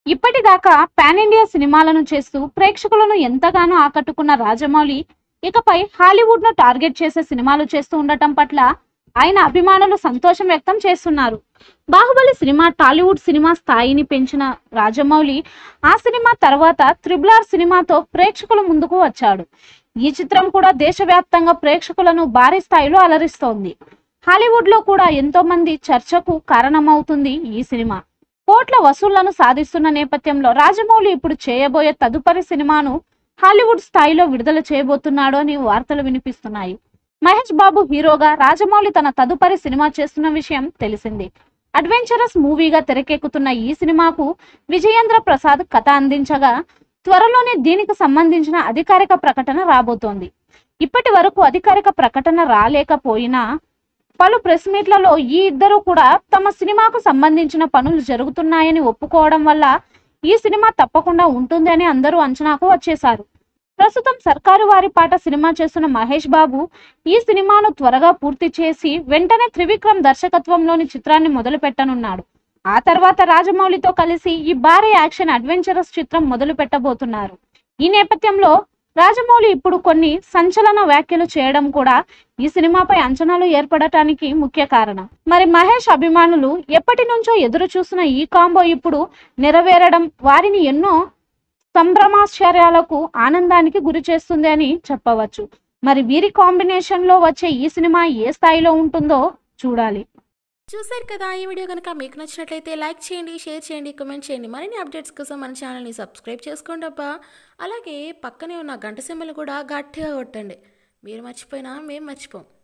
ఇప్పటిదాకా pan India సినిమాలను చేస్తూ ప్రేక్షకులను ఎంతగానో ఆకట్టుకున్న రాజమౌళి ఇకపై హాలీవుడ్ ను టార్గెట్ చేసే సినిమాలు చేస్తూ ఉండటం పట్ల ఆయన అభిమానులు సంతోషం వ్యక్తం చేస్తున్నారు బాహుబలి సినిమా టాలీవుడ్ సినిమా స్థాయిని పెంచిన రాజమౌళి ఆ సినిమా తర్వాత త్రిబుల్ ఆర్ సినిమాతో ప్రేక్షకుల ముందుకు వచ్చాడు ఈ చిత్రం కూడా దేశవ్యాప్తంగా ప్రేక్షకులను భారీ స్థాయిలో అలరిస్తోంది హాలీవుడ్ లో కూడా ఎంతో మంది చర్చకు కారణమవుతుంది ఈ సినిమా కోట్ల వసూళ్లను సాధిస్తున్న నేపథ్యంలో రాజమౌళి ఇప్పుడు చేయబోయే తదుపరి సినిమాను హాలీవుడ్ స్థాయిలో విడుదల చేయబోతున్నాడు అని వార్తలు వినిపిస్తున్నాయి మహేష్ బాబు హీరోగా రాజమౌళి తన తదుపరి సినిమా చేస్తున్న విషయం తెలిసింది అడ్వెంచరస్ మూవీగా తెరకెక్కుతున్న ఈ సినిమాకు విజయేంద్ర ప్రసాద్ కథ అందించగా త్వరలోనే దీనికి సంబంధించిన అధికారిక ప్రకటన రాబోతోంది ఇప్పటి వరకు అధికారిక ప్రకటన రాలేకపోయినా పలు ప్రెస్ మీట్లలో ఈ ఇద్దరు కూడా తమ సినిమాకు సంబంధించిన పనులు జరుగుతున్నాయని ఒప్పుకోవడం వల్ల ఈ సినిమా తప్పకుండా ఉంటుంది అని అందరూ అంచనాకు వచ్చేశారు ప్రస్తుతం సర్కారు వారి పాట సినిమా చేస్తున్న మహేష్ బాబు ఈ సినిమాను త్వరగా పూర్తి చేసి వెంటనే త్రివిక్రమ్ దర్శకత్వంలోని చిత్రాన్ని మొదలు పెట్టనున్నాడు ఆ తర్వాత రాజమౌళితో కలిసి ఈ భారీ యాక్షన్ అడ్వెంచరస్ చిత్రం మొదలు పెట్టబోతున్నారు ఈ నేపథ్యంలో రాజమౌళి ఇప్పుడు కొన్ని సంచలన వ్యాఖ్యలు చేయడం కూడా ఈ సినిమాపై అంచనాలు ఏర్పడటానికి ముఖ్య కారణం మరి మహేష్ అభిమానులు ఎప్పటి నుంచో ఎదురు చూసిన ఈ కాంబో ఇప్పుడు నెరవేరడం వారిని ఎన్నో సంభ్రమాశ్చర్యాలకు ఆనందానికి గురి చేస్తుంది అని చెప్పవచ్చు మరి వీరి కాంబినేషన్ లో వచ్చే ఈ సినిమా ఏ స్థాయిలో ఉంటుందో చూడాలి చూశారు కదా ఈ వీడియో కనుక మీకు నచ్చినట్లయితే లైక్ చేయండి షేర్ చేయండి కామెంట్ చేయండి మరిన్ని అప్డేట్స్ కోసం మన ఛానల్ని సబ్స్క్రైబ్ చేసుకోండి అబ్బా అలాగే పక్కనే ఉన్న గంట సింబల్ కూడా గట్టిగా కొట్టండి మీరు మర్చిపోయినా మేము మర్చిపోం